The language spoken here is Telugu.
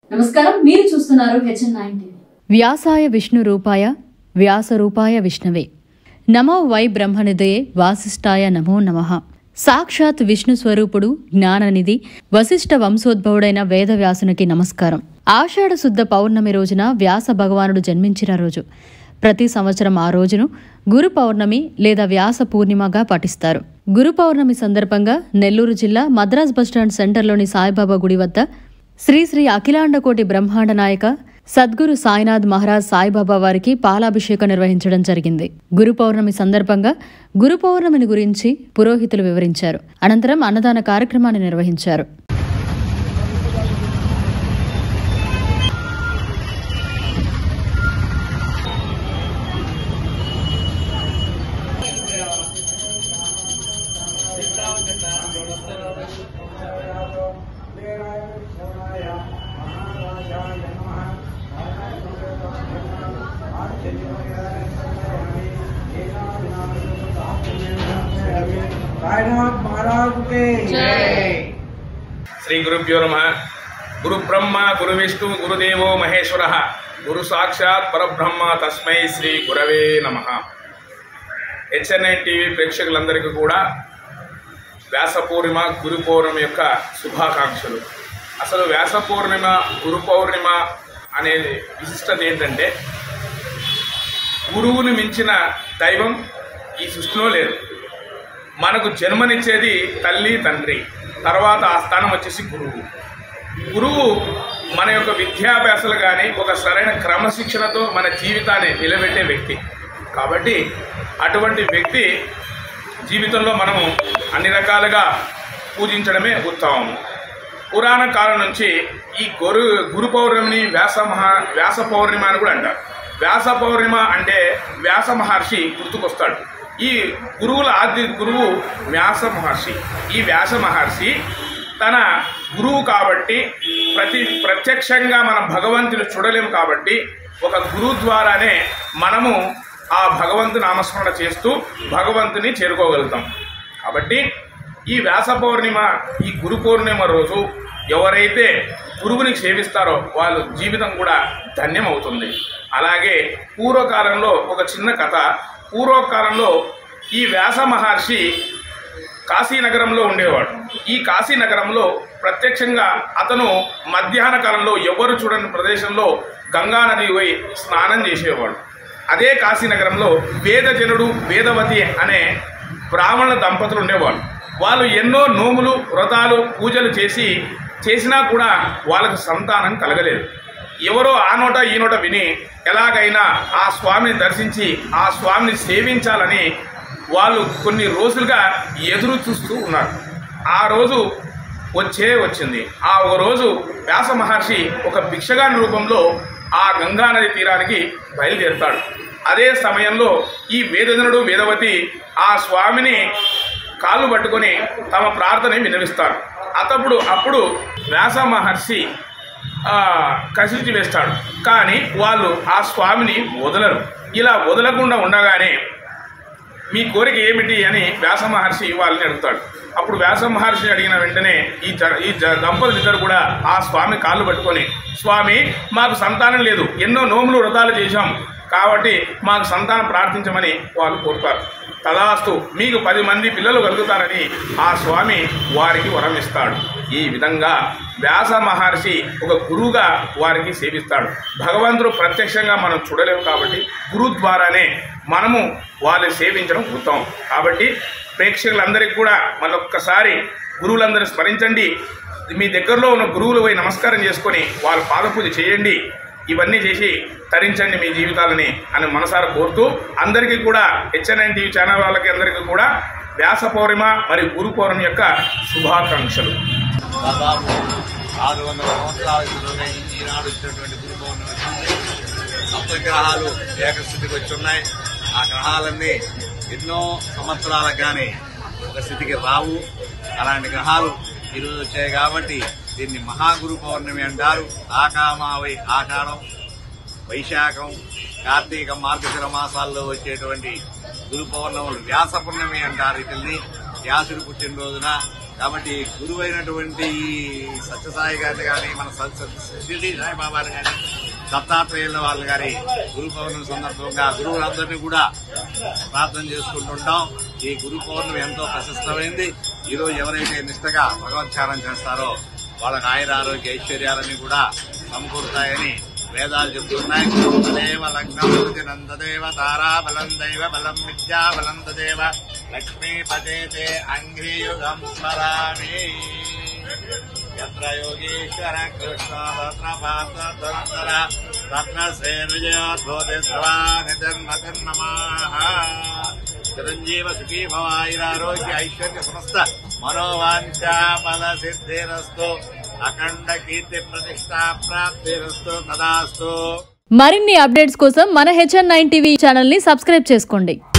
నమస్కారం మీరు చూస్తున్నారు హెచ్ఎన్ నైన్ టీవీ వ్యాసాయ విష్ణు రూపాయ వ్యాస రూపాయ విష్ణవే నమో వై బ్రహ్మనిదయే వాసిష్ఠాయ నమో నమః సాక్షాత్ విష్ణు స్వరూపుడు జ్ఞాననిధి వశిష్ఠ వంశోద్భవుడైన వేదవ్యాసునికి నమస్కారం ఆషాఢ శుద్ధ పౌర్ణమి రోజున వ్యాస భగవానుడు జన్మించిన రోజు ప్రతి సంవత్సరం ఆ రోజును గురు పౌర్ణమి లేదా వ్యాస పూర్ణిమగా పాటిస్తారు గురు పౌర్ణమి సందర్భంగా నెల్లూరు జిల్లా మద్రాస్ బస్టాండ్ సెంటర్లోని సాయిబాబా గుడి వద్ద శ్రీ శ్రీ అఖిలాండకోటి బ్రహ్మాండ నాయక సద్గురు సాయినాథ్ మహారాజ్ సాయిబాబా వారికి పాలాభిషేకం నిర్వహించడం జరిగింది గురు పౌర్ణమి సందర్భంగా గురు పౌర్ణమిని గురించి పురోహితులు వివరించారు అనంతరం అన్నదాన కార్యక్రమాన్ని నిర్వహించారు साईनाथ महाराज के శ్రీ గురుభ్యో నమ గురు బ్రహ్మ గురు విష్ణు గురుదేవో మహేశ్వర గురు సాక్షాత్ పరబ్రహ్మ తస్మై శ్రీ గురవే నమ హెచ్ఎన్ఐ టీవీ ప్రేక్షకులందరికీ కూడా వ్యాస పూర్ణిమ గురు పౌర్ణమి యొక్క శుభాకాంక్షలు అసలు వ్యాస పూర్ణిమ గురు పౌర్ణిమ అనే విశిష్టత ఏంటంటే గురువుని మించిన దైవం ఈ సృష్టిలో లేదు మనకు జన్మనిచ్చేది తల్లి తండ్రి తర్వాత ఆ స్థానం వచ్చేసి గురువు గురువు మన యొక్క విద్యాభ్యాసాలు కానీ ఒక సరైన క్రమశిక్షణతో మన జీవితాన్ని నిలబెట్టే వ్యక్తి కాబట్టి అటువంటి వ్యక్తి జీవితంలో మనము అన్ని రకాలుగా పూజించడమే ఉత్తమము పురాణ కాలం నుంచి ఈ గురు గురు పౌర్ణమిని వ్యాస మహా వ్యాస పౌర్ణిమ అని కూడా అంటారు వ్యాస పౌర్ణిమ అంటే వ్యాస మహర్షి గుర్తుకొస్తాడు ఈ గురువుల ఆది గురువు వ్యాస మహర్షి ఈ వ్యాస మహర్షి తన గురువు కాబట్టి ప్రతి ప్రత్యక్షంగా మనం భగవంతుని చూడలేము కాబట్టి ఒక గురువు ద్వారానే మనము ఆ భగవంతు నామస్మరణ చేస్తూ భగవంతుని చేరుకోగలుగుతాం కాబట్టి ఈ వ్యాస పౌర్ణిమ ఈ గురు పౌర్ణిమ రోజు ఎవరైతే గురువుని సేవిస్తారో వాళ్ళ జీవితం కూడా ధన్యమవుతుంది అలాగే పూర్వకాలంలో ఒక చిన్న కథ పూర్వకాలంలో ఈ వ్యాస మహర్షి కాశీనగరంలో ఉండేవాడు ఈ కాశీనగరంలో ప్రత్యక్షంగా అతను మధ్యాహ్న కాలంలో ఎవరు చూడని ప్రదేశంలో గంగా నది పోయి స్నానం చేసేవాడు అదే కాశీనగరంలో వేదజనుడు వేదవతి అనే బ్రాహ్మణ దంపతులు ఉండేవాళ్ళు వాళ్ళు ఎన్నో నోములు వ్రతాలు పూజలు చేసి చేసినా కూడా వాళ్ళకు సంతానం కలగలేదు ఎవరో ఆ నోట ఈ నోట విని ఎలాగైనా ఆ స్వామిని దర్శించి ఆ స్వామిని సేవించాలని వాళ్ళు కొన్ని రోజులుగా ఎదురు చూస్తూ ఉన్నారు ఆ రోజు వచ్చే వచ్చింది ఆ ఒక రోజు వ్యాస మహర్షి ఒక భిక్షగాని రూపంలో ఆ గంగా నది తీరానికి బయలుదేరుతాడు అదే సమయంలో ఈ వేదజనుడు వేదవతి ఆ స్వామిని కాళ్ళు పట్టుకొని తమ ప్రార్థన వినవిస్తారు అతప్పుడు అప్పుడు వ్యాస మహర్షి ఆ, కసిరించి వేస్తాడు కానీ వాళ్ళు ఆ స్వామిని వదలరు ఇలా వదలకుండా ఉండగానే మీ కోరిక ఏమిటి అని వ్యాస మహర్షి వాళ్ళని అడుగుతాడు అప్పుడు వ్యాస మహర్షిని అడిగిన వెంటనే ఈ జ ఈ జ దంపతులు ఇద్దరు కూడా ఆ స్వామి కాళ్ళు పట్టుకొని స్వామి మాకు సంతానం లేదు ఎన్నో నోములు వ్రతాలు చేశాం కాబట్టి మాకు సంతానం ప్రార్థించమని వాళ్ళు కోరుతారు తదాస్తు మీకు పది మంది పిల్లలు కలుగుతారని ఆ స్వామి వారికి వరం ఇస్తాడు ఈ విధంగా వ్యాస మహర్షి ఒక గురువుగా వారికి సేవిస్తాడు భగవంతుడు ప్రత్యక్షంగా మనం చూడలేము కాబట్టి గురువు ద్వారానే మనము వాళ్ళని సేవించడం ఉత్తమం కాబట్టి ప్రేక్షకులందరికీ కూడా మరొక్కసారి గురువులందరూ స్మరించండి మీ దగ్గరలో ఉన్న గురువులు పోయి నమస్కారం చేసుకొని వాళ్ళ పాదపూజ చేయండి ఇవన్నీ చేసి తరించండి మీ జీవితాలని అని మనసారా కోరుతూ అందరికీ కూడా హెచ్ఎన్ఎన్ టీవీ ఛానల్ వాళ్ళకి అందరికీ కూడా వ్యాస పౌర్ణిమ మరియు గురు పౌర్ణమి యొక్క శుభాకాంక్షలు దాదాపు ఆరు వందల సంవత్సరాల క్రితమే ఈనాడు ఇచ్చినటువంటి గురు పౌర్ణమి వచ్చింది సప్త గ్రహాలు ఏకస్థితికి వచ్చి ఉన్నాయి ఆ గ్రహాలన్నీ ఎన్నో సంవత్సరాలకు కానీ ఒక స్థితికి రావు అలాంటి గ్రహాలు ఈరోజు వచ్చాయి కాబట్టి దీన్ని మహాగురు పౌర్ణమి అంటారు ఆకామావై ఆషాఢం వైశాఖం కార్తీక మార్గశిర మాసాల్లో వచ్చేటువంటి గురు పౌర్ణములు వ్యాస పుణ్యమి అంటారు వీటిల్ని వ్యాసుడు పుట్టినరోజున కాబట్టి గురువైనటువంటి సత్యసాయి గారిని కానీ మన సత్- సత్- షిరిడి సాయిబాబాని కానీ దత్తాత్రేయుల వాళ్ళు గారి గురు పౌర్ణమి సందర్భంగా గురువులందరినీ కూడా ప్రార్థన చేసుకుంటుంటాం ఈ గురు పౌర్ణమి ఎంతో ప్రశస్తమైంది ఈరోజు ఎవరైతే నిష్టగా భగవద్ధ్యానం చేస్తారో వాళ్ళకి ఆయుర ఆరోగ్య ఐశ్వర్యాలన్నీ కూడా సమకూరుతాయని వేదాలు చెప్తున్నాయి తదేవ లగ్నం నందదేవ తారా బలం దైవ బలం విద్యా బలం తదేవ లక్ష్మీ పదేతే అంగ్రీయుగం స్మరామి యత్ర యోగీశ్వర కృష్ణ రత్న పాత్ర ధనంతర రత్న శ్రేణుజయోద్భూతి ధ్రువానిధర్మధర్మమాహ చిరంజీవ సుఖీ భవాయిరారోగ్య ఐశ్వర్య సమస్త మనోవాంఛా ఫల సిద్ధిరస్తు అఖండ కీర్తి ప్రతిష్టా ప్రాప్తిరస్తు తదాస్తు మరిన్ని అప్డేట్స్ కోసం మన హెచ్ఎన్ నైన్ టీవీ ఛానల్ని సబ్స్క్రైబ్ చేసుకోండి